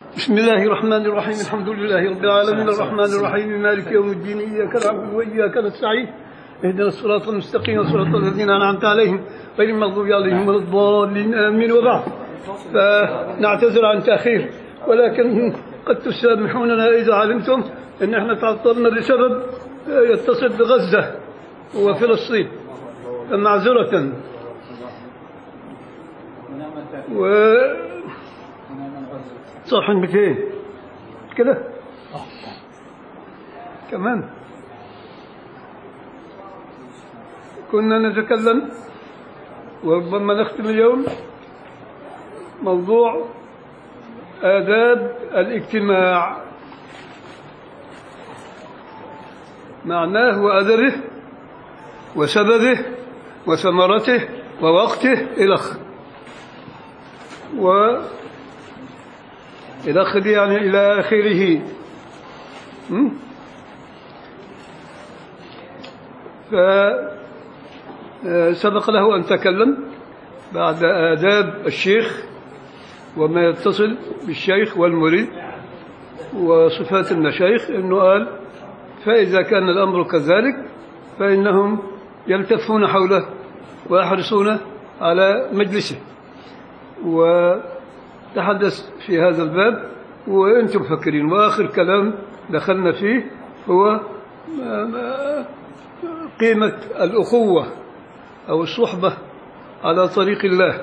بسم الله الرحمن الرحيم الحمد لله رب العالمين الرحمن الرحيم مالك يوم الدين إياك نعبد وإياك نستعين اهدنا الصراط المستقيم صراط الذين أنعمت عليهم غير المغضوب عليهم ولا الضالين آمين وبعد فنعتذر عن تأخير ولكن قد تسامحوننا إذا علمتم أن احنا تعطلنا لسبب يتصل بغزة وفلسطين معذرة و صفحة 200 كده كمان كنا نتكلم وربما نختم اليوم موضوع آداب الاجتماع معناه وأدبه وسببه وثمرته ووقته إلى آخره و إلى آخره يعني إلى آخره م? فسبق له أن تكلم بعد آداب الشيخ وما يتصل بالشيخ والمريد وصفات المشايخ أنه قال فإذا كان الأمر كذلك فإنهم يلتفون حوله ويحرصون على مجلسه وتحدث في هذا الباب وأنتم فكرين وآخر كلام دخلنا فيه هو قيمة الأخوة أو الصحبة على طريق الله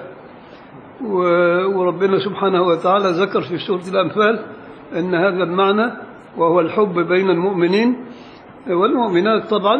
وربنا سبحانه وتعالى ذكر في سورة الأنفال أن هذا المعنى وهو الحب بين المؤمنين والمؤمنات طبعا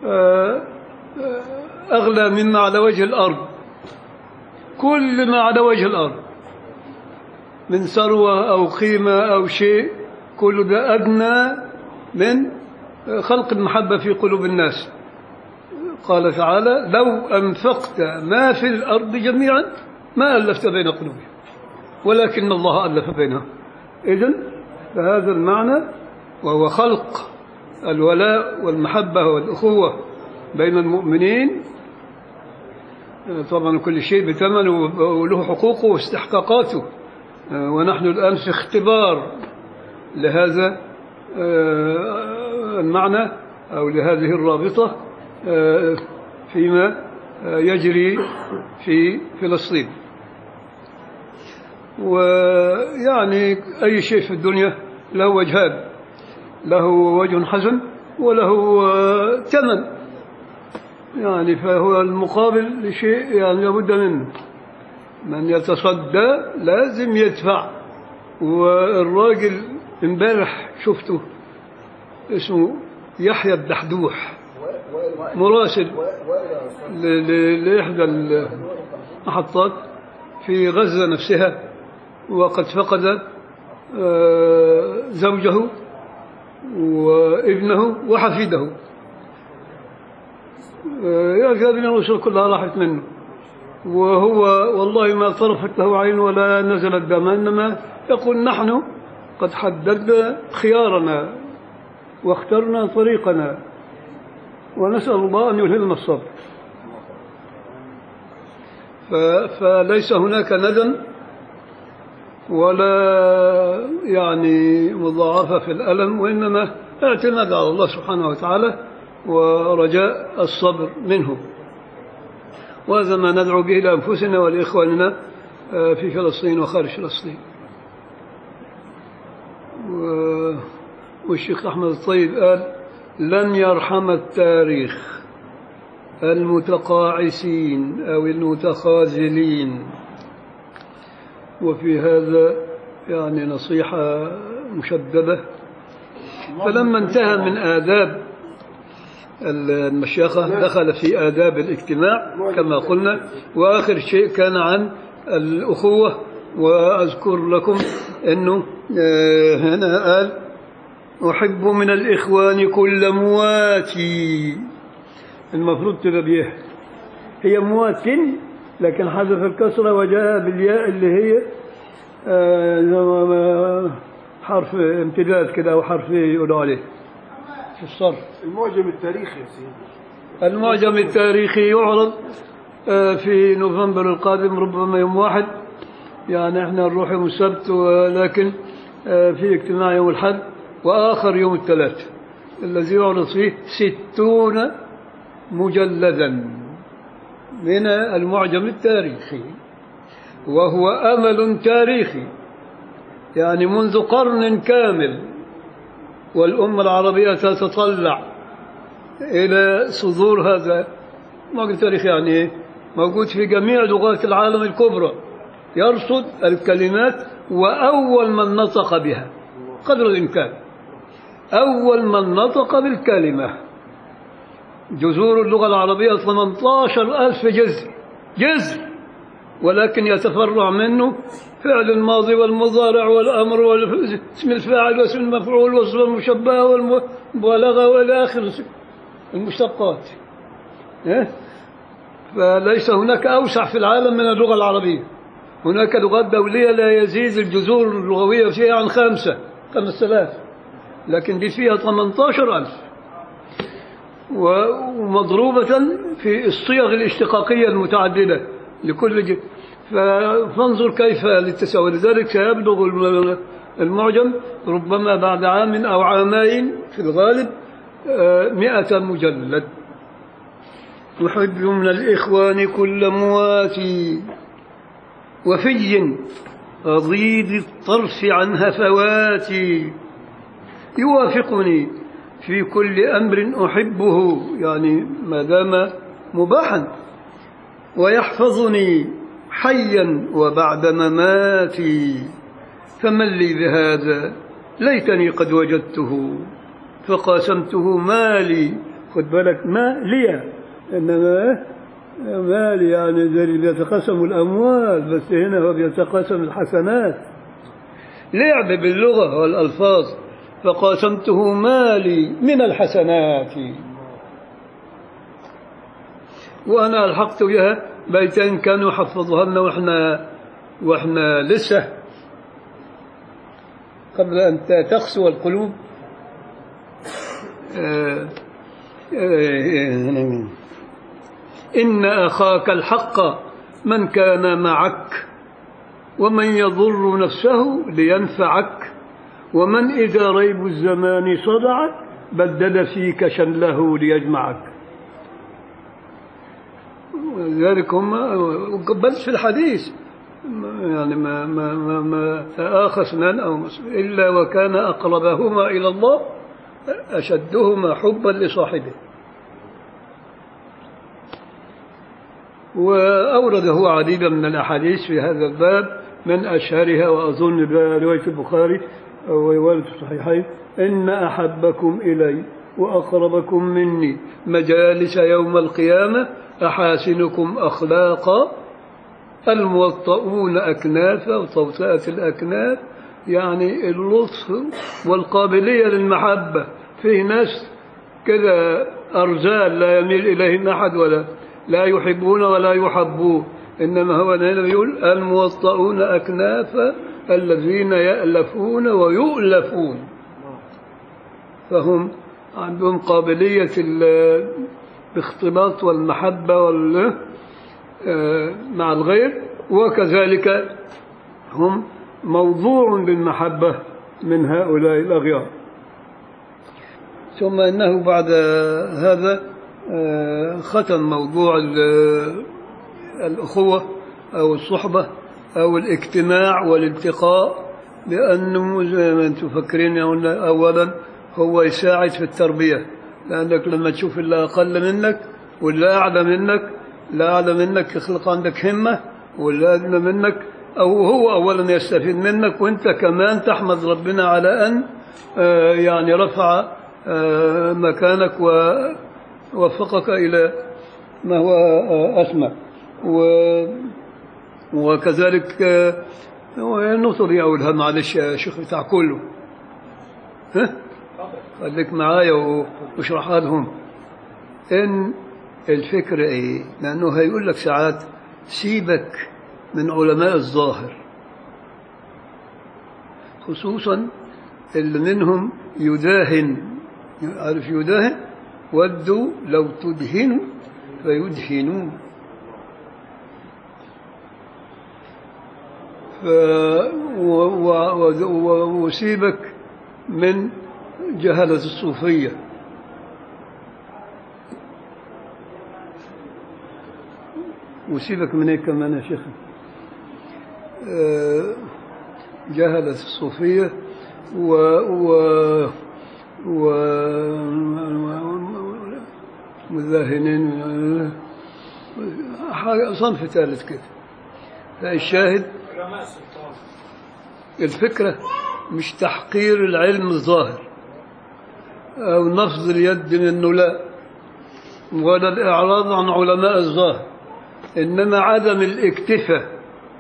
أغلى مما على وجه الأرض كل ما على وجه الأرض من ثروة أو قيمة أو شيء كل ده أدنى من خلق المحبة في قلوب الناس قال تعالى لو أنفقت ما في الأرض جميعا ما ألفت بين قلوبهم ولكن الله ألف بينهم إذن فهذا المعنى وهو خلق الولاء والمحبة والأخوة بين المؤمنين طبعا كل شيء بثمن وله حقوقه واستحقاقاته ونحن الآن في اختبار لهذا المعنى أو لهذه الرابطة فيما يجري في فلسطين ويعني أي شيء في الدنيا له وجهان له وجه حسن وله ثمن يعني فهو المقابل لشيء يعني لابد منه من يتصدى لازم يدفع والراجل امبارح شفته اسمه يحيى الدحدوح مراسل لإحدى المحطات في غزة نفسها وقد فقد زوجه وابنه وحفيده يا كابن الرسول كلها راحت منه وهو والله ما طرفت له عين ولا نزل الدم إنما يقول نحن قد حددنا خيارنا واخترنا طريقنا ونسأل الله أن يلهمنا الصبر فليس هناك ندم ولا يعني مضاعفة في الألم وإنما اعتماد على الله سبحانه وتعالى ورجاء الصبر منه وهذا ما ندعو به لأنفسنا ولإخواننا في فلسطين وخارج فلسطين والشيخ أحمد الطيب قال لن يرحم التاريخ المتقاعسين أو المتخاذلين وفي هذا يعني نصيحة مشددة فلما انتهى من آداب المشيخة دخل في آداب الاجتماع كما قلنا وآخر شيء كان عن الأخوة وأذكر لكم أنه هنا قال أحب من الإخوان كل مواتي المفروض تبقى بيه هي موات لكن حذف الكسرة وجاء بالياء اللي هي حرف امتداد كده أو حرف يقولوا عليه في الصرف المعجم التاريخي يا سيدي المعجم التاريخي يعرض في نوفمبر القادم ربما يوم واحد يعني احنا نروح يوم السبت ولكن آه، في اجتماع يوم الحد وآخر يوم الثلاث الذي يعرض فيه ستون مجلدا من المعجم التاريخي وهو أمل تاريخي يعني منذ قرن كامل والأمة العربية تتطلع إلى صدور هذا معجم تاريخي يعني إيه؟ موجود في جميع لغات العالم الكبرى يرصد الكلمات وأول من نطق بها قدر الإمكان أول من نطق بالكلمة جذور اللغة العربية 18 ألف جذر جذر ولكن يتفرع منه فعل الماضي والمضارع والأمر واسم الفاعل واسم المفعول واسم المشبه والمبالغة وإلى آخر المشتقات إيه؟ فليس هناك أوسع في العالم من اللغة العربية هناك لغات دولية لا يزيد الجذور اللغوية فيها عن خمسة خمس آلاف لكن دي فيها 18 ألف ومضروبة في الصيغ الاشتقاقية المتعددة لكل ج... فانظر كيف للتساوي لذلك سيبلغ المعجم ربما بعد عام أو عامين في الغالب مئة مجلد أحب من الإخوان كل مواتي وفي غضيض الطرف عن هفواتي يوافقني في كل أمر أحبه يعني ما دام مباحا ويحفظني حيا وبعد مماتي فمن لي بهذا ليتني قد وجدته فقاسمته مالي خد بالك ما لي إنما مالي يعني زي اللي بيتقاسم الأموال بس هنا هو بيتقاسم الحسنات لعب باللغة والألفاظ فقاسمته مالي من الحسنات وأنا ألحقت بها بيتين كانوا يحفظوها لنا وإحنا وإحنا لسه قبل أن تقسو القلوب آه آه إن أخاك الحق من كان معك ومن يضر نفسه لينفعك ومن إذا ريب الزمان صدعك بدد فيك شله ليجمعك ذلك هم بل في الحديث يعني ما ما ما, ما آخى اثنان أو إلا وكان أقربهما إلى الله أشدهما حبا لصاحبه وأورده عديدا من الأحاديث في هذا الباب من أشهرها وأظن رواية البخاري ورواية الصحيحين إن أحبكم إلي وأقربكم مني مجالس يوم القيامة أحاسنكم أخلاقا الموطؤون أكنافا وطوطئة الأكناف يعني اللطف والقابلية للمحبة فيه ناس كذا أرزال لا يميل إليهم أحد ولا لا يحبون ولا يحبون إنما هو هنا يقول الموطؤون أكنافا الذين يألفون ويؤلفون فهم عندهم قابلية الاختلاط والمحبة وال مع الغير وكذلك هم موضوع بالمحبة من هؤلاء الأغيار ثم إنه بعد هذا ختم موضوع الأخوة أو الصحبة أو الاجتماع والالتقاء لأنه زي ما أنتم فاكرين أولا هو يساعد في التربية لأنك لما تشوف اللي أقل منك واللي أعلى منك لا أعلى منك يخلق عندك همة واللي أدنى منك أو هو أولا يستفيد منك وأنت كمان تحمد ربنا على أن يعني رفع مكانك ووفقك إلى ما هو أسمى وكذلك النقطة دي أقولها معلش يا شيخ بتاع كله ها خليك معايا واشرحها لهم إن الفكرة إيه لأنه هيقول لك ساعات سيبك من علماء الظاهر خصوصا اللي منهم يداهن عارف يداهن ودوا لو تدهنوا فيدهنون ف... و... و... و... وسيبك من جهلة الصوفية وسيبك من ايه كمان يا شيخ آه، جهلة الصوفية و و و مذاهنين حاجة صنف ثالث كده فالشاهد الفكرة مش تحقير العلم الظاهر أو نفض اليد منه لا ولا الإعراض عن علماء الظاهر إنما عدم الاكتفاء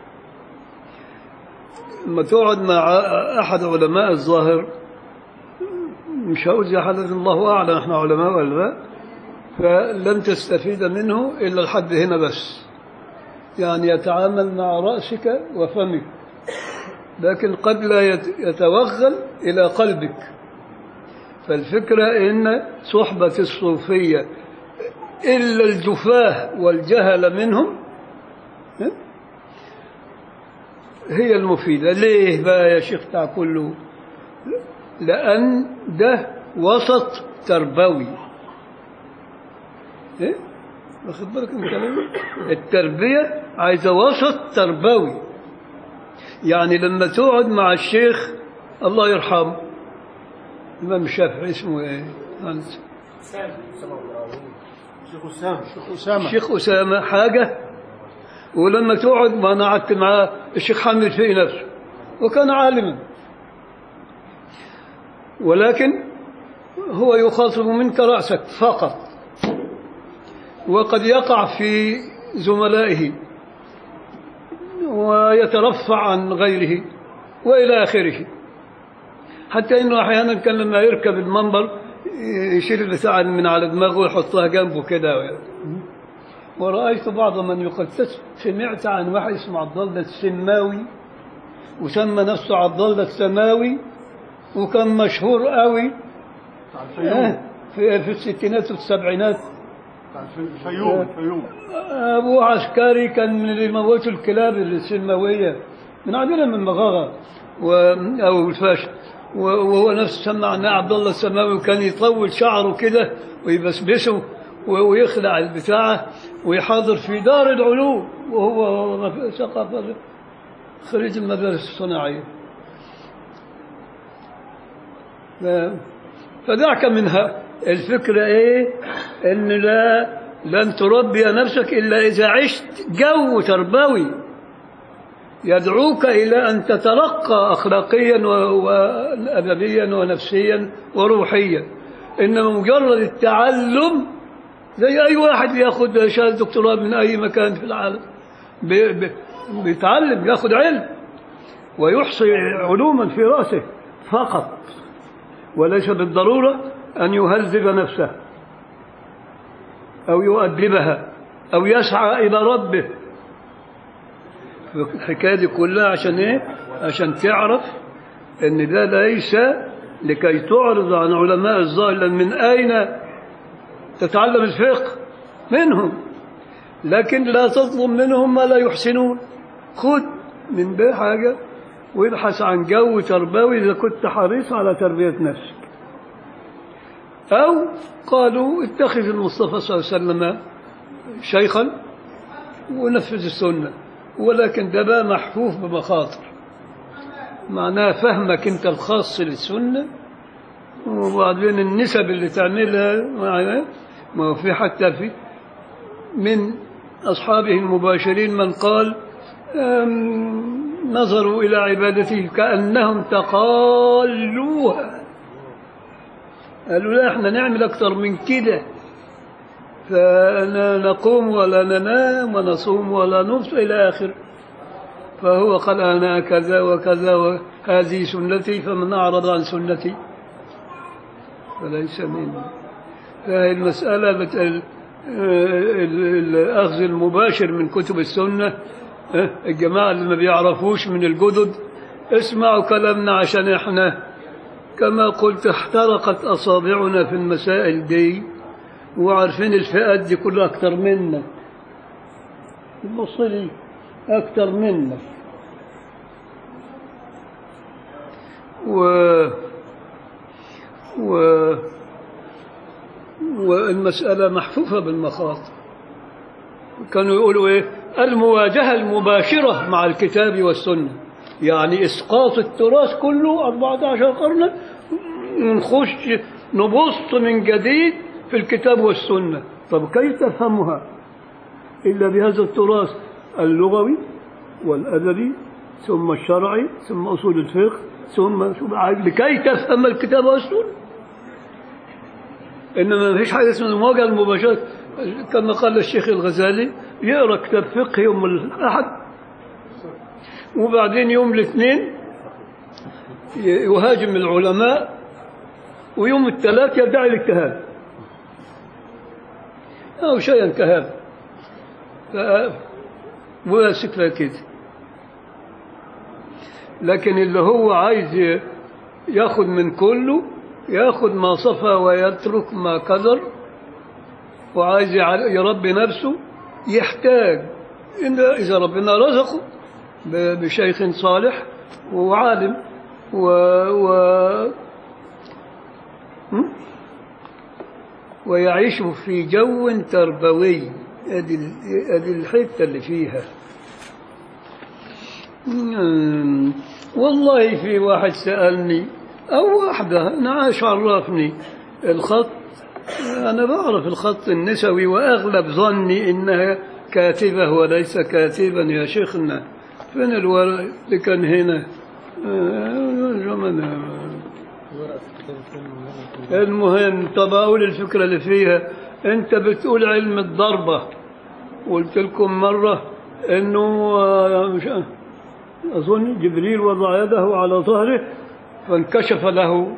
لما تقعد مع أحد علماء الظاهر مش هقول زي حضرتك الله أعلم إحنا علماء ولا لا فلن تستفيد منه إلا الحد هنا بس يعني يتعامل مع رأسك وفمك لكن قد لا يت- يتوغل إلى قلبك فالفكرة إن صحبة الصوفية إلا الجفاه والجهل منهم ها؟ هي المفيدة ليه بقى يا شيخ بتاع كله لأن ده وسط تربوي إيه؟ واخد بالك من كلامي التربية عايزة وسط تربوي يعني لما تقعد مع الشيخ الله يرحمه الإمام الشافعي اسمه إيه؟ أنت شيخ أسامة شيخ أسامة الشيخ أسامة حاجة ولما تقعد ما أنا قعدت مع الشيخ حامد في نفسه وكان عالما ولكن هو يخاطب منك رأسك فقط وقد يقع في زملائه ويترفع عن غيره وإلى آخره حتى إنه أحيانا كان لما يركب المنبر يشيل البتاع من على دماغه ويحطها جنبه كده ورأيت بعض من يقول سمعت عن واحد اسمه عبد الله السماوي وسمى نفسه عبد الله السماوي وكان مشهور قوي الفيوم في, في الستينات والسبعينات الفيوم الفيوم أبوه عسكري كان من اللي موتوا الكلاب السماوية من عندنا من مغاغة و... أو الفاشل و- وهو نفسه سمع عبد الله السماوي وكان يطول شعره كده ويبسبسه و- ويخلع البتاعة ويحاضر في دار العلوم وهو ثقافة خريج المدارس الصناعية ف- فدعك منها الفكرة ايه ان لا لن تربي نفسك الا اذا عشت جو تربوي يدعوك الى ان تترقى اخلاقيا و- وادبيا ونفسيا وروحيا انما مجرد التعلم زي اي واحد ياخذ شهاده دكتوراه من اي مكان في العالم بي- بي- بيتعلم ياخذ علم ويحصي علوما في راسه فقط وليس بالضرورة أن يهذب نفسه أو يؤدبها أو يسعى إلى ربه الحكاية دي كلها عشان إيه؟ عشان تعرف أن ده ليس لكي تعرض عن علماء الظاهر لأن من أين تتعلم الفقه منهم لكن لا تطلب منهم ما لا يحسنون خذ من ده حاجة وابحث عن جو تربوي إذا كنت حريص على تربية نفسك أو قالوا اتخذ المصطفى صلى الله عليه وسلم شيخا ونفذ السنة ولكن ده بقى محفوف بمخاطر معناه فهمك انت الخاص للسنة وبعدين النسب اللي تعملها معنا ما هو في حتى في من أصحابه المباشرين من قال أم، نظروا إلى عبادته كأنهم تقالوها قالوا لا احنا نعمل أكثر من كده فنقوم ولا ننام ونصوم ولا نفطر إلى آخر فهو قال أنا كذا وكذا وهذه سنتي فمن أعرض عن سنتي فليس مني فهي المسألة بت... ال- ال- الأخذ المباشر من كتب السنة اه، الجماعة اللي ما بيعرفوش من الجدد اسمعوا كلامنا عشان احنا كما قلت احترقت أصابعنا في المسائل دي وعارفين الفئات دي كلها أكتر منا بص لي أكتر منا و و والمسألة محفوفة بالمخاطر كانوا يقولوا إيه المواجهة المباشرة مع الكتاب والسنة يعني إسقاط التراث كله 14 قرنا نخش نبص من جديد في الكتاب والسنة طب كيف تفهمها إلا بهذا التراث اللغوي والأدبي ثم الشرعي ثم أصول الفقه ثم شو بعد- لكي تفهم الكتاب والسنة إنما ما فيش حاجة اسمها المواجهة المباشرة كما قال الشيخ الغزالي يقرأ كتاب فقه يوم الأحد وبعدين يوم الاثنين يهاجم العلماء ويوم الثلاث يدعي الاجتهاد أو شيئا كهذا ف- ماسك فيها كده لكن اللي هو عايز ياخد من كله ياخد ما صفى ويترك ما قدر وعايز يع- يربي نفسه يحتاج إن إذا ربنا رزقه ب- بشيخ صالح وعالم و, و م? ويعيش في جو تربوي ادي ال- ادي الحته اللي فيها مم. والله في واحد سألني أو واحدة أنا عايش عرفني الخط أنا بعرف الخط النسوي وأغلب ظني إنها كاتبة وليس كاتبا يا شيخنا فين الورق اللي كان هنا آه، زمن المهم طب أقول الفكرة اللي فيها أنت بتقول علم الضربة قلت لكم مرة إنه آه، مش أظن جبريل وضع يده على ظهره فانكشف له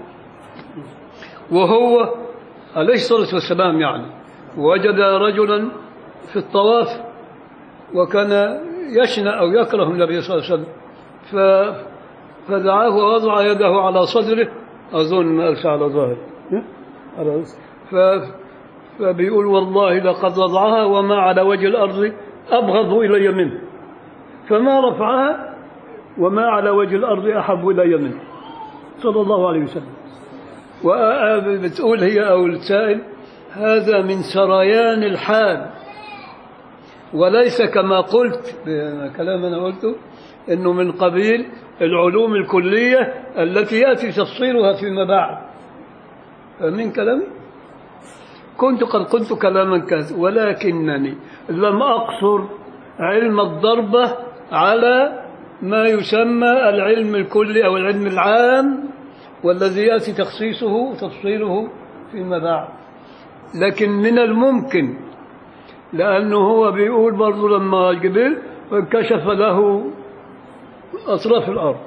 وهو عليه الصلاة والسلام يعني وجد رجلا في الطواف وكان يشنأ أو يكره النبي صلى الله عليه وسلم ف فدعاه ووضع يده على صدره أظن ما قالش على ظهره ها؟ على ف فبيقول والله لقد وضعها وما على وجه الأرض أبغض إلي منه فما رفعها وما على وجه الأرض أحب إلي منه صلى الله عليه وسلم وبتقول هي أو السائل هذا من سريان الحال وليس كما قلت كلام أنا قلته أنه من قبيل العلوم الكلية التي يأتي تفصيلها فيما بعد فمن كلامي كنت قد قلت كلاما كذا ولكنني لم أقصر علم الضربة على ما يسمى العلم الكلي أو العلم العام والذي يأتي تخصيصه وتفصيله فيما بعد لكن من الممكن لأنه هو بيقول برضو لما جبل فانكشف له أطراف الأرض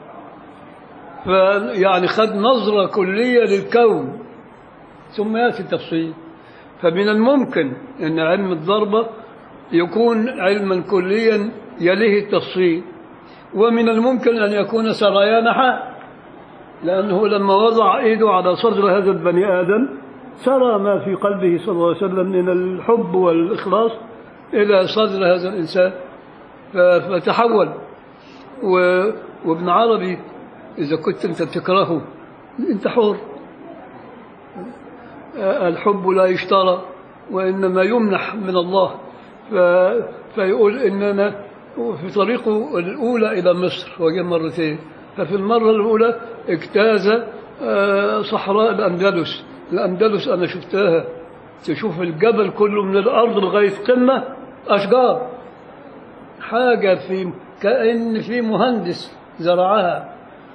فيعني خد نظرة كلية للكون ثم يأتي التفصيل فمن الممكن أن علم الضربة يكون علما كليا يليه التفصيل ومن الممكن أن يكون سريان حال لأنه لما وضع إيده على صدر هذا البني آدم سرى ما في قلبه صلى الله عليه وسلم من الحب والإخلاص إلى صدر هذا الإنسان ف- فتحول و- وابن عربي إذا كنت أنت بتكرهه أنت حر الحب لا يشترى وإنما يمنح من الله ف... فيقول إننا في طريقه الأولى إلى مصر وجاء مرتين ففي المرة الأولى اجتاز آه، صحراء الأندلس الأندلس أنا شفتها تشوف الجبل كله من الأرض لغاية قمة أشجار حاجة في كأن في مهندس زرعها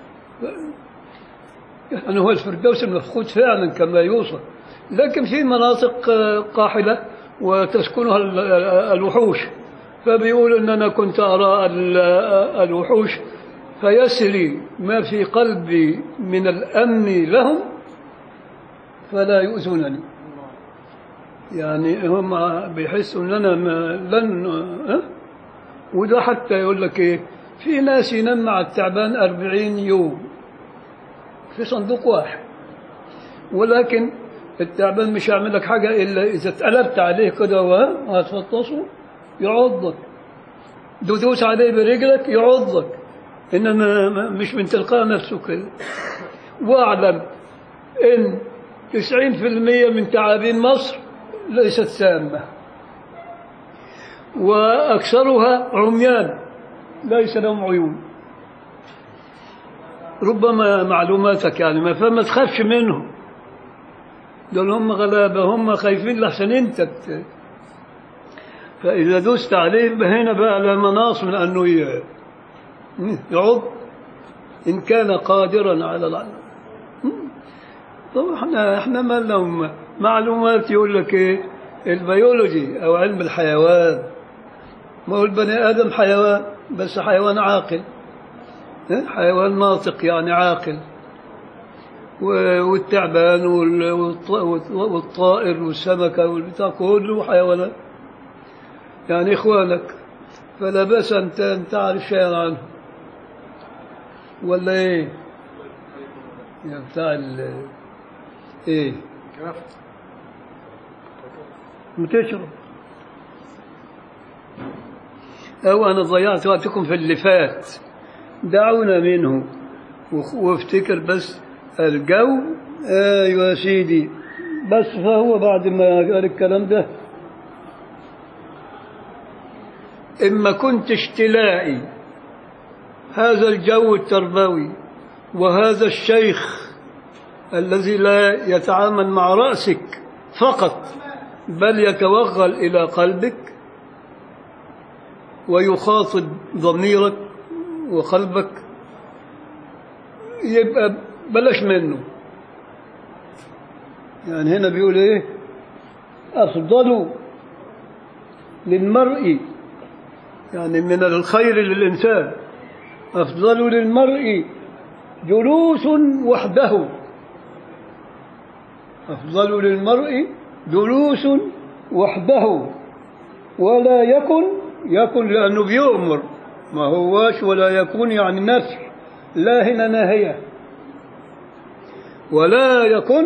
يعني هو الفردوس المفقود فعلا كما يوصف لكن في مناطق آه، قاحلة وتسكنها ال- ال- الوحوش فبيقول ان انا كنت ارى ال- الوحوش فيسري ما في قلبي من الامن لهم فلا يؤذونني يعني هم بيحسوا ان انا ما لن أه؟ وده حتى يقول لك ايه في ناس ينام مع التعبان أربعين يوم في صندوق واحد ولكن التعبان مش هيعمل لك حاجة إلا إذا اتقلبت عليه كده وهتفطسه يعضك دودوس عليه برجلك يعضك إنما ما- مش من تلقاء نفسه كده واعلم إن 90% من تعابين مصر ليست سامة وأكثرها عميان ليس لهم عيون ربما معلوماتك يعني ما فما تخافش منهم دول هم غلابة هم خايفين لحسن انت ت- فإذا دوست عليه هنا بقى لا مناص من أنه ي- يعض إن كان قادرا على العمل طبعا احنا احنا ما لهم معلومات يقول لك ايه البيولوجي او علم الحيوان ما هو البني ادم حيوان بس حيوان عاقل ها؟ حيوان ناطق يعني عاقل و- والتعبان وال- والط- والطائر والسمكة والبتاع كله حيوانات يعني إخوانك فلا بأس أن ت- أن تعرف شيئا عنه ولا إيه؟ يا بتاع ال إيه؟ كرفت بتشرب أو أنا ضيعت وقتكم في اللي فات دعونا منه وخ- وافتكر بس الجو أيوة يا سيدي بس فهو بعد ما قال الكلام ده إما كنتش تلاقي هذا الجو التربوي وهذا الشيخ الذي لا يتعامل مع رأسك فقط بل يتوغل إلى قلبك ويخاطب ضميرك وقلبك يبقى بلاش منه يعني هنا بيقول ايه أفضل للمرء يعني من الخير للإنسان أفضل للمرء جلوس وحده أفضل للمرء جلوس وحده ولا يكن يكن لأنه بيؤمر ما هواش ولا يكون يعني نفي لا هنا ناهية ولا يكن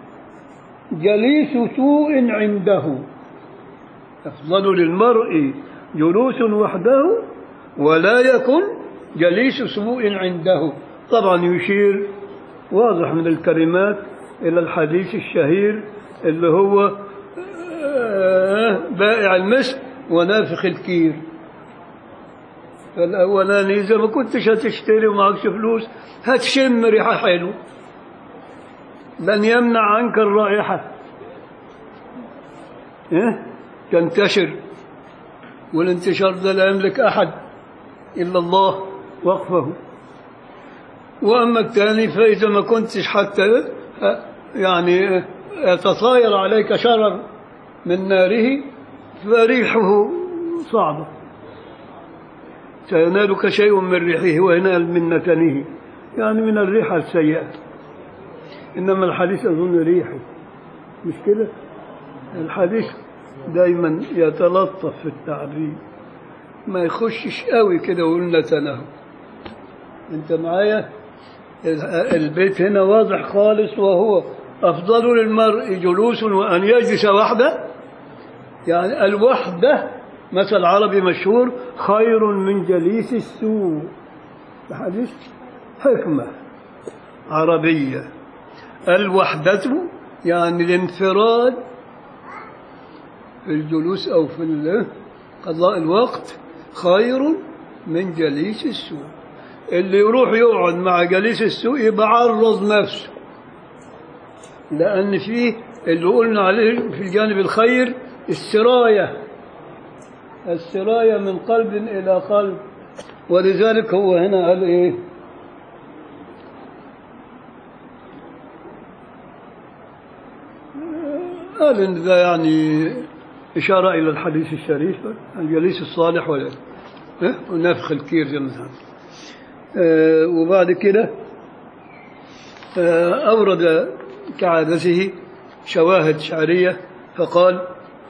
جليس سوء عنده أفضل للمرء جلوس وحده ولا يكن جليس سوء عنده طبعا يشير واضح من الكلمات إلى الحديث الشهير اللي هو آه، بائع المسك ونافخ الكير فالأولاني إذا ما كنتش هتشتري ومعكش فلوس هتشم ريحة حلوة لن يمنع عنك الرائحة إيه؟ تنتشر والانتشار ده لا يملك أحد إلا الله وقفه وأما الثاني فإذا ما كنتش حتى يعني يتطاير عليك شرر من ناره فريحه صعبة سينالك شيء من ريحه وينال من نتنه يعني من الريحة السيئة إنما الحديث أظن ريحي مش كده الحديث دايما يتلطف في التعبير ما يخشش قوي كده ويقول نتنه انت معايا البيت هنا واضح خالص وهو أفضل للمرء جلوس وأن يجلس وحده يعني الوحدة مثل عربي مشهور خير من جليس السوء حديث حكمة عربية الوحدة يعني الانفراد في الجلوس أو في ال- قضاء الوقت خير من جليس السوء اللي يروح يقعد مع جليس السوء يبقى عرض نفسه لأن فيه اللي قلنا عليه في الجانب الخير السراية السراية من قلب إلى قلب ولذلك هو هنا قال إيه قال إن ده يعني إشارة إلى الحديث الشريف الجليس الصالح ولا إيه؟ ونفخ الكير زي ما قال. آه، وبعد كده آه، أورد كعادته شواهد شعرية فقال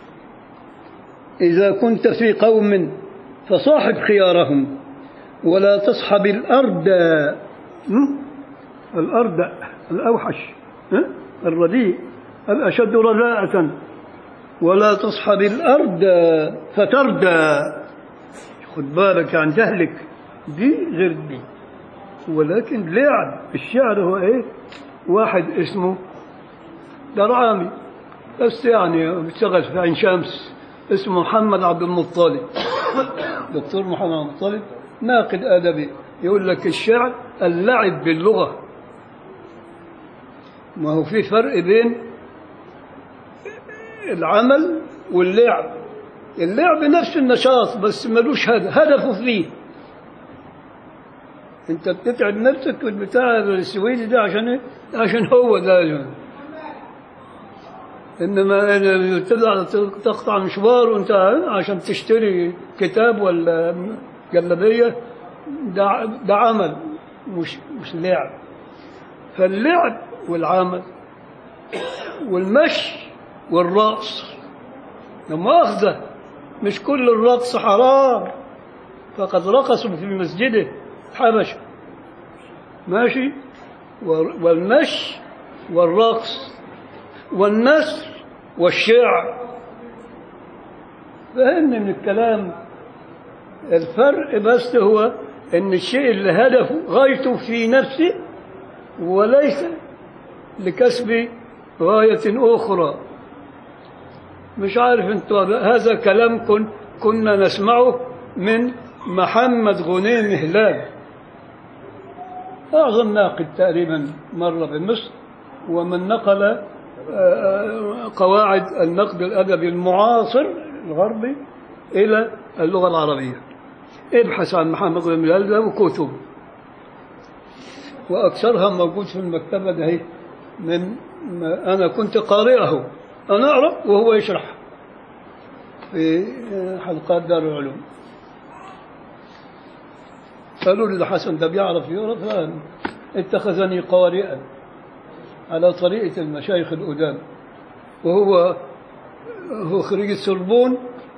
إذا كنت في قوم فصاحب خيارهم ولا تصحب الأرض م? الأرض الأوحش ها؟ الرديء الأشد رداءة ولا تصحب الأرض فتردى خد بالك عن جهلك دي غير دي ولكن لعب الشعر هو ايه واحد اسمه درعامي بس يعني بيشتغل في عين شمس اسمه محمد عبد المطلب دكتور محمد عبد المطلب ناقد ادبي يقول لك الشعر اللعب باللغه ما هو في فرق بين العمل واللعب اللعب نفس النشاط بس ملوش هدف هدفه فيه انت بتتعب نفسك بالبتاع السويدي ده عشان ايه؟ عشان هو ده يعني. انما إن تطلع تقطع مشوار وانت عشان تشتري كتاب ولا جلابيه ده ده عمل مش مش لعب فاللعب والعمل والمشي والرقص لما أخذه مش كل الرقص حرام فقد رقصوا في مسجده حبشة ماشي والمشي والرقص والنسر والشعر فهمني من الكلام الفرق بس هو ان الشيء اللي هدفه غايته في نفسه وليس لكسب غاية أخرى مش عارف انتوا هذا كلام كن كنا نسمعه من محمد غنيم هلال أعظم ناقد تقريبا مر بمصر ومن نقل قواعد النقد الأدبي المعاصر الغربي إلى اللغة العربية ابحث عن محمد غنيم هلال ده وكتب وأكثرها موجود في المكتبة ده من ما أنا كنت قارئه أنا أعرف وهو يشرح في حلقات دار العلوم قالوا لي ده حسن ده بيعرف يقرا اتخذني قارئا على طريقة المشايخ القدام وهو هو خريج السربون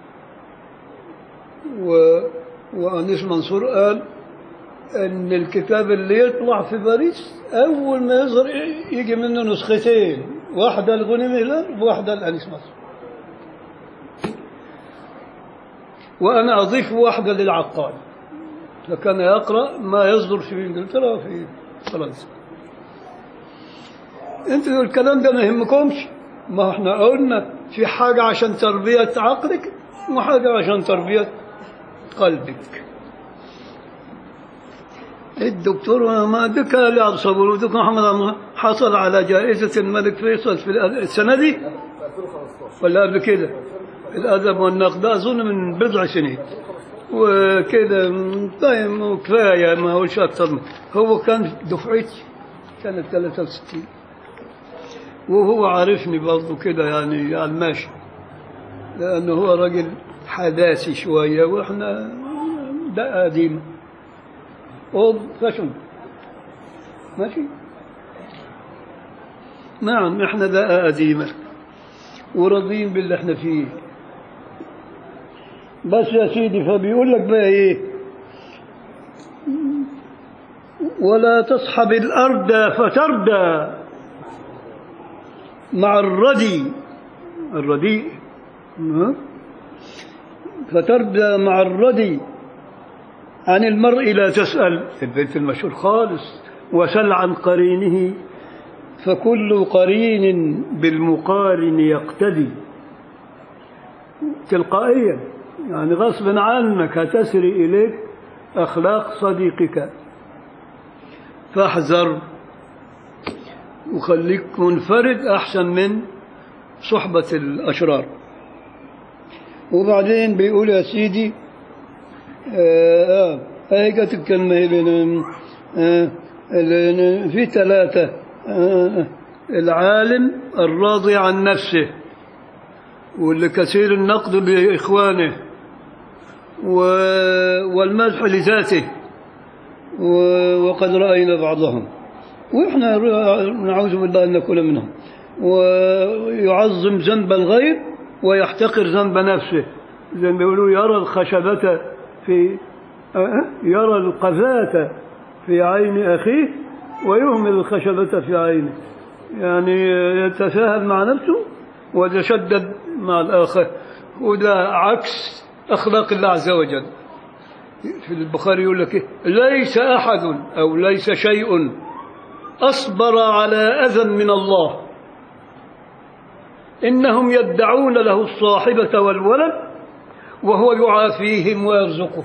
و وأنيس منصور قال ان الكتاب اللي يطلع في باريس اول ما يظهر يجي منه نسختين واحده لغنيم هلال وواحده لانيس مصر وانا اضيف واحده للعقاد فكان يقرا ما يصدر في انجلترا وفي فرنسا انتوا الكلام ده ما يهمكمش ما احنا قلنا في حاجه عشان تربيه عقلك وحاجه عشان تربيه قلبك الدكتور ما دك لعب صبر ودكتور محمد حصل على جائزة الملك فيصل في السنة دي ولا قبل كده الأدب والنقد أظن من بضع سنين وكده طيب كفاية ما هوش أكثر هو كان دفعتي كانت 63 وهو عارفني برضه كده يعني على الماشي لأنه هو راجل حداثي شوية وإحنا ده قديمه old fashioned ماشي نعم احنا دقة قديمة وراضيين باللي احنا فيه بس يا سيدي فبيقول لك بقى ايه ولا تصحب الأرض فتردى مع الردي الرديء فتردى مع الردي عن المرء لا تسأل البيت المشهور خالص وسل عن قرينه فكل قرين بالمقارن يقتدي تلقائيا يعني غصبا عنك هتسري إليك أخلاق صديقك فاحذر وخليك منفرد أحسن من صحبة الأشرار وبعدين بيقول يا سيدي آه آه كانت الكلمة آه آه في ثلاثة آه العالم الراضي عن نفسه واللي كثير النقد لإخوانه والمدح لذاته وقد رأينا بعضهم وإحنا نعوذ بالله أن نكون منهم ويعظم ذنب الغير ويحتقر ذنب نفسه زي ما بيقولوا يرى الخشبة في يرى القذاة في عين أخيه ويهمل الخشبة في عينه يعني يتساهل مع نفسه ويتشدد مع الآخر وده عكس أخلاق الله عز وجل في البخاري يقول لك إيه؟ ليس أحد أو ليس شيء أصبر على أذى من الله إنهم يدعون له الصاحبة والولد وهو يعافيهم ويرزقهم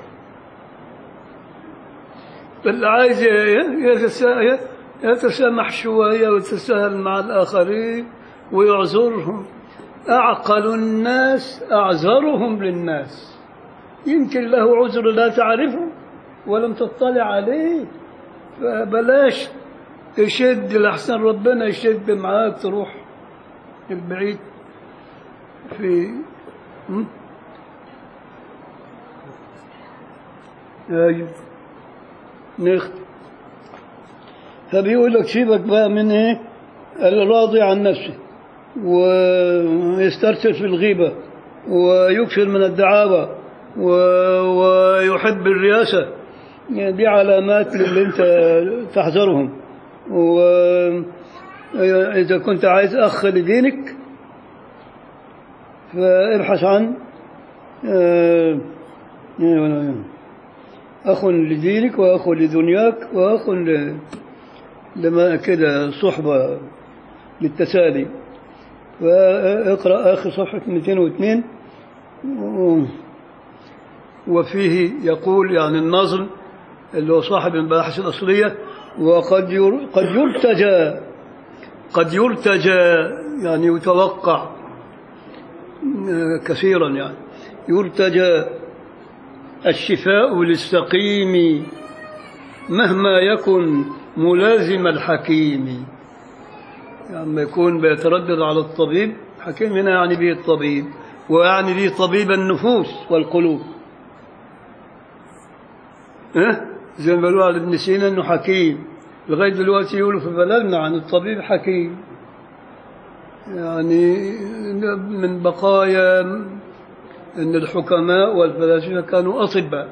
اللي عايز يتسا- يتسامح شوية ويتساهل مع الآخرين ويعذرهم أعقل الناس أعذرهم للناس يمكن له عذر لا تعرفه ولم تطلع عليه فبلاش تشد لحسن ربنا يشد معاك تروح البعيد في م? أيوه نختم فبيقول لك سيبك بقى من ايه الراضي عن نفسه ويسترسل في الغيبة ويكثر من الدعابة و- ويحب الرياسة يعني دي علامات اللي انت تحذرهم وإذا كنت عايز أخ لدينك فابحث عن آه، أخ لدينك وأخ لدنياك وأخ ل- لما كده صحبة للتسالي فاقرأ آخر صفحة 202 و- وفيه يقول يعني النظم اللي هو صاحب المباحث الأصلية وقد ير- قد يرتجى قد يرتجى يعني يتوقع آه، كثيرا يعني يرتجى الشفاء للسقيم مهما يكن ملازم الحكيم لما يكون بيتردد على الطبيب حكيم هنا يعني به الطبيب ويعني به طبيب النفوس والقلوب ها زي ما بيقولوا على ابن سينا انه حكيم لغايه دلوقتي يقولوا في بلدنا عن الطبيب حكيم يعني من بقايا ان الحكماء والفلاسفه كانوا اطباء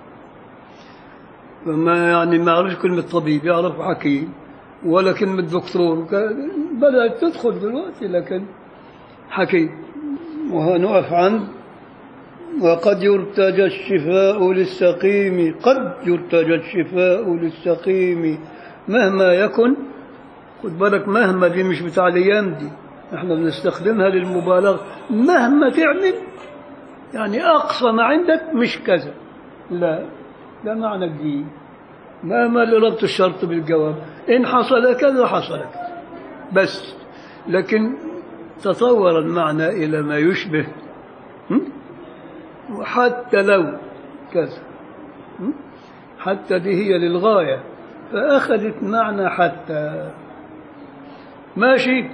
فما يعني ما يعرفش كلمه طبيب يعرف حكيم ولا كلمه دكتور كان- بدات تدخل دلوقتي لكن حكيم وهنقف عند وقد يرتجى الشفاء للسقيم قد يرتجى الشفاء للسقيم مهما يكن خد بالك مهما دي مش بتاع الايام دي احنا بنستخدمها للمبالغه مهما تعمل يعني اقصى ما عندك مش كذا لا ده معنى جديد مهما لربط الشرط بالجواب ان حصل كذا حصل كذا بس لكن تطور المعنى الى ما يشبه م? وحتى لو كذا م? حتى دي هي للغاية فأخذت معنى حتى ماشي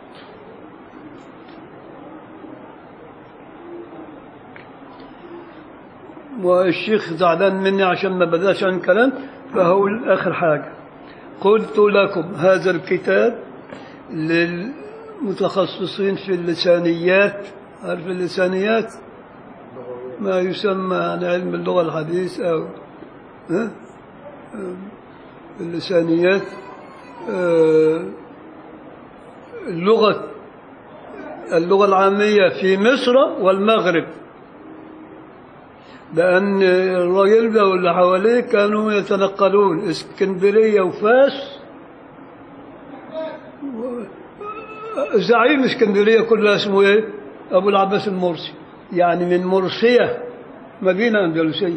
والشيخ زعلان مني عشان ما بداش عن كلام فهقول آخر حاجة قلت لكم هذا الكتاب للمتخصصين في اللسانيات عارف اللسانيات ما يسمى عن علم اللغة الحديث أو ها؟ آه، اللسانيات آه، اللغة اللغة العامية في مصر والمغرب لأن الراجل ده واللي حواليه كانوا يتنقلون اسكندرية وفاس و- زعيم اسكندرية كلها اسمه ايه؟ أبو العباس المرسي يعني من مرسية مدينة أندلسية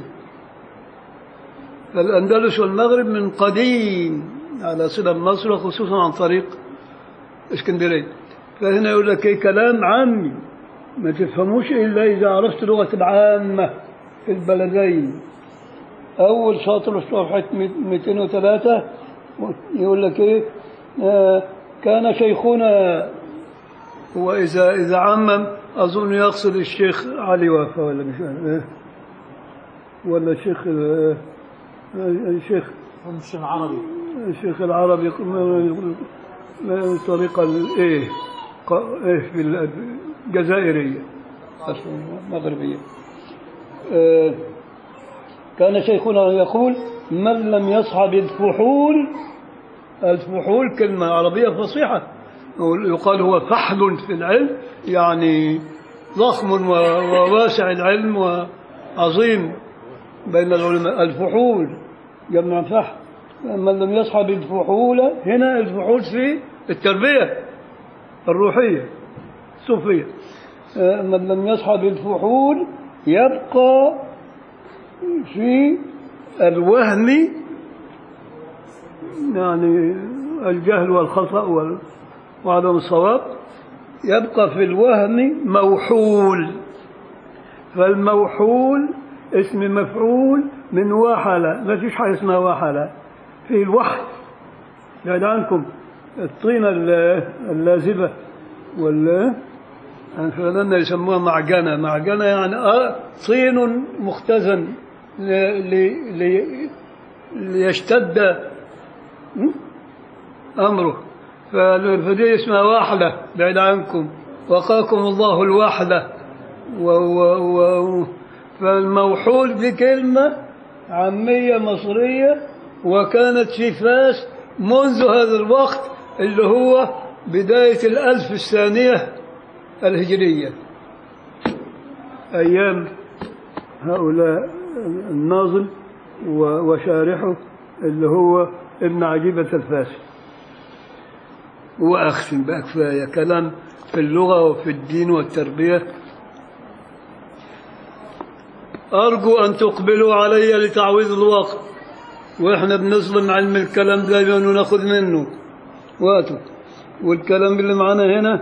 فالأندلس والمغرب من قديم على صلة مصر خصوصا عن طريق اسكندرية فهنا يقول لك ايه كلام عامي ما تفهموش إلا إذا عرفت لغة العامة في البلدين أول سطر في صفحة 203 يقول لك إيه آه كان شيخنا وإذا إذا عمم أظن يقصد الشيخ علي وفا ولا مش عارف إيه ولا الشيخ آه، آه، الشيخ هم الشيخ عربي الشيخ العربي الطريقة الإيه ق- إيه في الجزائرية أصلاً مغربية آه، كان شيخنا يقول من لم يصحب الفحول الفحول كلمة عربية فصيحة يقال هو فحل في العلم يعني ضخم و- وواسع العلم وعظيم بين العلماء الفحول جمع فحل من لم يصحب الفحول هنا الفحول في التربية الروحية الصوفية آه، من لم يصحب الفحول يبقى في الوهم يعني الجهل والخطأ وال- وعدم الصواب يبقى في الوهم موحول فالموحول اسم مفعول من وحل ما فيش حاجة اسمها وحل في الوحل بعد عنكم الطينة ال- اللازبة وال فلنا يسموها معجنة معجنة يعني آه طين مختزن ل- ل- ل- ليشتد م? أمره ف- فدي اسمها واحدة بعد عنكم وقاكم الله الوحدة و و و فالموحول دي كلمة عامية مصرية وكانت في فاس منذ هذا الوقت اللي هو بداية الألف الثانية الهجرية أيام هؤلاء الناظم و- وشارحه اللي هو ابن عجيبة الفاسي وأختم بقى كفاية كلام في اللغة وفي الدين والتربية أرجو أن تقبلوا علي لتعويض الوقت وإحنا بنظلم علم الكلام دايما وناخذ منه وقته والكلام اللي معانا هنا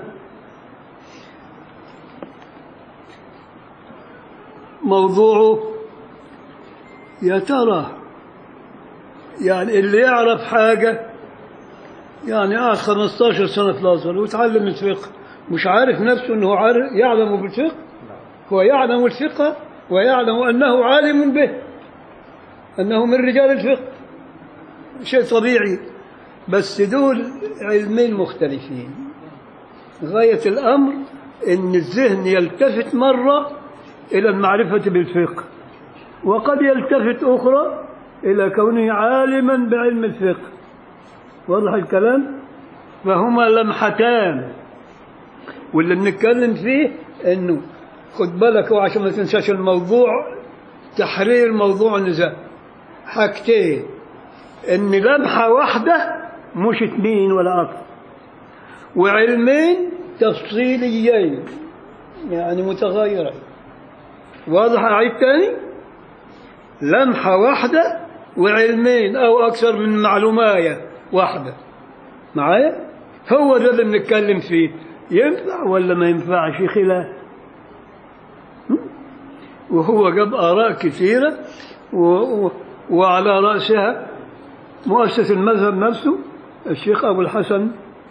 موضوعه يا ترى يعني اللي يعرف حاجة يعني قعد 15 سنة في الأزهر وتعلم الفقه مش عارف نفسه أنه عارف يعلم بالفقه هو يعلم الفقه ويعلم أنه عالم به أنه من رجال الفقه شيء طبيعي بس دول علمين مختلفين غاية الأمر أن الذهن يلتفت مرة إلى المعرفة بالفقه وقد يلتفت أخرى إلى كونه عالما بعلم الفقه واضح الكلام فهما لمحتان واللي بنتكلم فيه انه خد بالك وعشان ما تنساش الموضوع تحرير موضوع النزاع حاجتين ان لمحه واحده مش اثنين ولا اكثر وعلمين تفصيليين يعني متغيرين واضح اعيد تاني لمحه واحده وعلمين او اكثر من معلومايه واحده معايا هو ده اللي بنتكلم فيه ينفع ولا ما ينفعش خلاف م? وهو جاب آراء كثيرة و... و... وعلى رأسها مؤسس المذهب نفسه الشيخ أبو الحسن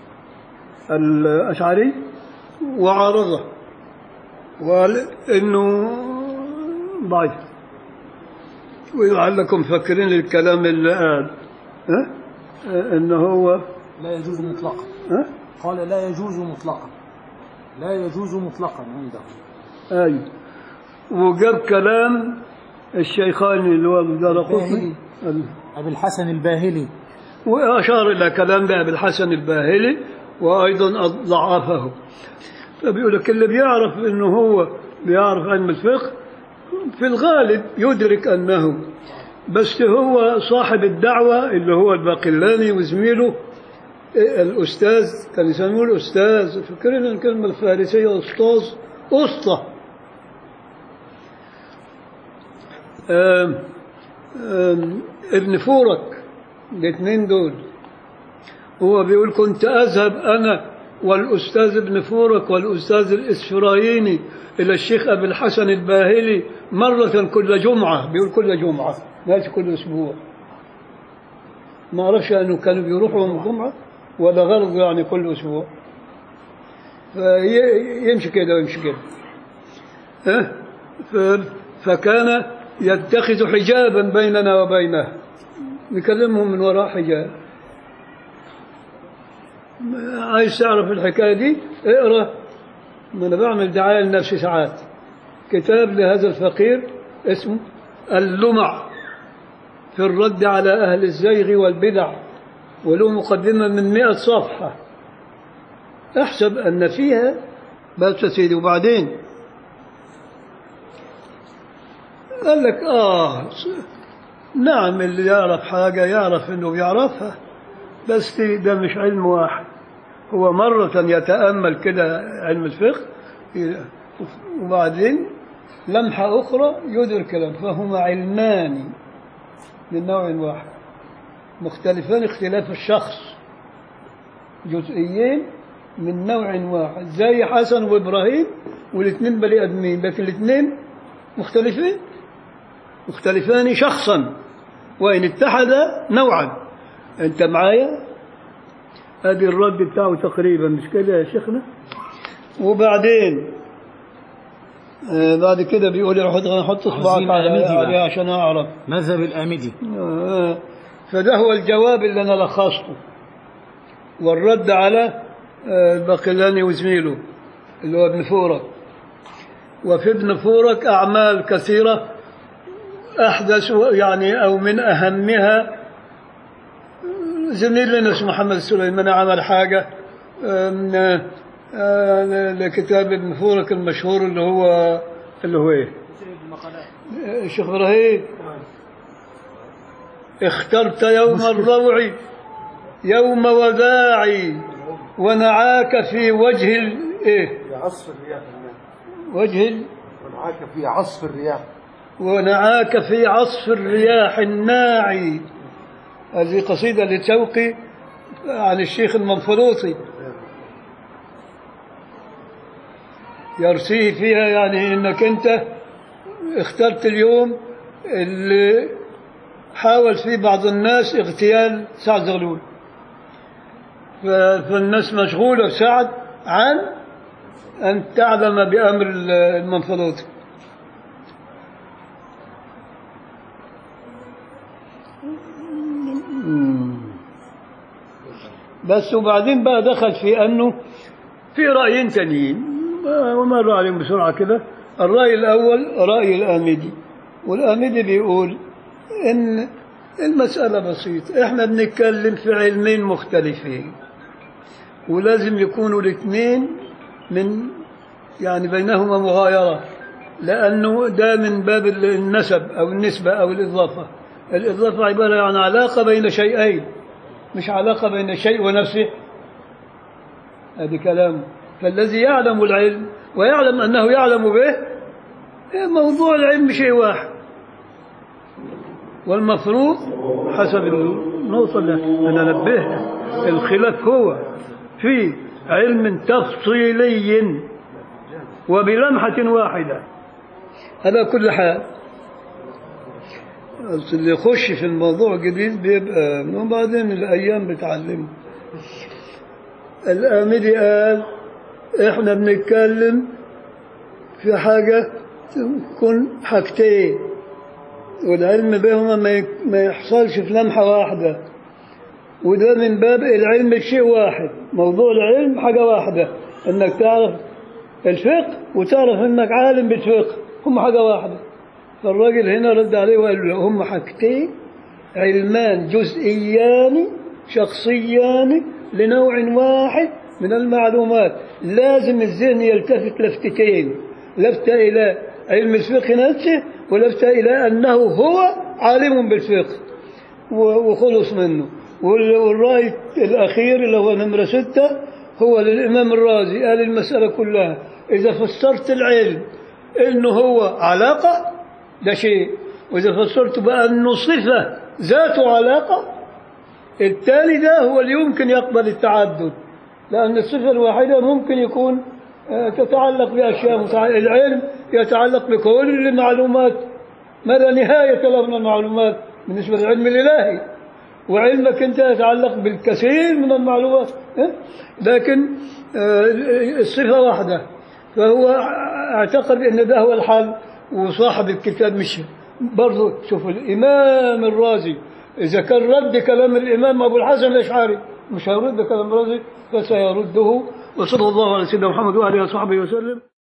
الأشعري وعارضه وقال إنه ضعيف ولعلكم مفكرين الكلام اللي قال ها؟ إنه هو لا يجوز مطلقا ها؟ قال لا يجوز مطلقا لا يجوز مطلقا عنده أي وجاب كلام الشيخان اللي هو الدارقطني أبي الحسن الباهلي وأشار إلى كلام أبي الحسن الباهلي وأيضا ضعفه فبيقول لك اللي بيعرف إنه هو بيعرف علم الفقه في الغالب يدرك أنه بس هو صاحب الدعوة اللي هو الباقلاني وزميله الأستاذ كان يسموه الأستاذ فكرنا الكلمة الفارسية أستاذ أسطى آم آم ابن فورك الاثنين دول هو بيقول كنت أذهب أنا والأستاذ ابن فورك والأستاذ الإسفرايني إلى الشيخ أبي الحسن الباهلي مرة كل جمعة بيقول كل جمعة ماشي كل أسبوع ما أعرفش أنه كانوا بيروحوا يوم الجمعة ولا غلط يعني كل أسبوع فيمشي كده ويمشي كده ها ف- فكان يتخذ حجابا بيننا وبينه نكلمهم من وراء حجاب عايز تعرف الحكاية دي اقرأ ما أنا بعمل دعاية لنفسي ساعات كتاب لهذا الفقير اسمه اللمع في الرد على أهل الزيغ والبدع وله مقدمة من مئة صفحة احسب أن فيها بس يا سيدي وبعدين قال لك آه نعم اللي يعرف حاجة يعرف إنه بيعرفها بس ده مش علم واحد هو مرة يتأمل كده علم الفقه وبعدين لمحة أخرى يدرك كلام فهما علمان من نوع واحد مختلفان اختلاف الشخص جزئيين من نوع واحد زي حسن وإبراهيم والاثنين بني آدمين لكن الاثنين مختلفين مختلفان شخصا وإن اتحدا نوعا أنت معايا ادي الرد بتاعه تقريبا مش كده يا شيخنا وبعدين آه بعد كده بيقول لي حط حط اصبعك عظيم على أميدي بقى. عليه عشان اعرف مذهب الآمدي آه فده هو الجواب اللي انا لخصته والرد على آه، الباقلاني وزميله اللي هو ابن فورك وفي ابن فورك اعمال كثيره احدث يعني او من اهمها زميل لنا اسمه محمد سليمان عمل حاجة آم، آه، لكتاب ابن فورك المشهور اللي هو اللي هو ايه؟ آه، الشيخ ابراهيم اخترت يوم الروع يوم وداعي ونعاك في وجه ال- ايه؟ في عصف الرياح الناعم. وجه ال- ونعاك في عصف الرياح ونعاك في عصف الرياح الناعي هذه قصيدة لتوقي عن الشيخ المنفلوطي يرسيه فيها يعني انك انت اخترت اليوم اللي حاول فيه بعض الناس اغتيال سعد زغلول ف- فالناس مشغولة بسعد عن أن تعلم بأمر المنفلوطي بس وبعدين بقى دخل في أنه في رأيين تانيين ومر عليهم بسرعة كده الرأي الأول رأي الآمدي والآمدي بيقول إن المسألة بسيطة إحنا بنتكلم في علمين مختلفين ولازم يكونوا الاثنين من يعني بينهما مغايرة لأنه ده من باب النسب أو النسبة أو الإضافة الإضافة عبارة عن علاقة بين شيئين مش علاقة بين شيء ونفسه هذا كلام فالذي يعلم العلم ويعلم أنه يعلم به موضوع العلم شيء واحد والمفروض حسب النقطة اللي أنا نبهها الخلاف هو في علم تفصيلي وبلمحة واحدة على كل حال بس اللي يخش في الموضوع جديد بيبقى وبعدين الأيام بتعلمه الآمدي قال إحنا بنتكلم في حاجة تكون حاجتين والعلم بهما ما ي- ما يحصلش في لمحة واحدة وده من باب العلم شيء واحد موضوع العلم حاجة واحدة انك تعرف الفقه وتعرف انك عالم بالفقه هم حاجة واحدة فالراجل هنا رد عليه وقال له هم حاجتين علمان جزئيان شخصيان لنوع واحد من المعلومات لازم الذهن يلتفت لفتتين لفتة إلى علم الفقه نفسه ولفتة إلى أنه هو عالم بالفقه و- وخلص منه وال- والرأي الأخير اللي هو نمرة ستة هو للإمام الرازي قال المسألة كلها إذا فسرت العلم إنه هو علاقة ده شيء وإذا فسرت بأنه صفة ذات علاقة الثاني ده هو اللي يمكن يقبل التعدد لأن الصفة الواحدة ممكن يكون آه، تتعلق بأشياء متع- العلم يتعلق بكل المعلومات مدى نهاية له من المعلومات بالنسبة للعلم الإلهي وعلمك أنت يتعلق بالكثير من المعلومات ها؟ لكن آه، الصفة واحدة فهو اعتقد أن ده هو الحل وصاحب الكتاب مش برضه شوف الإمام الرازي إذا كان رد كلام الإمام أبو الحسن الأشعري مش هيرد كلام الرازي فسيرده وصلى الله على سيدنا محمد وآله وصحبه وسلم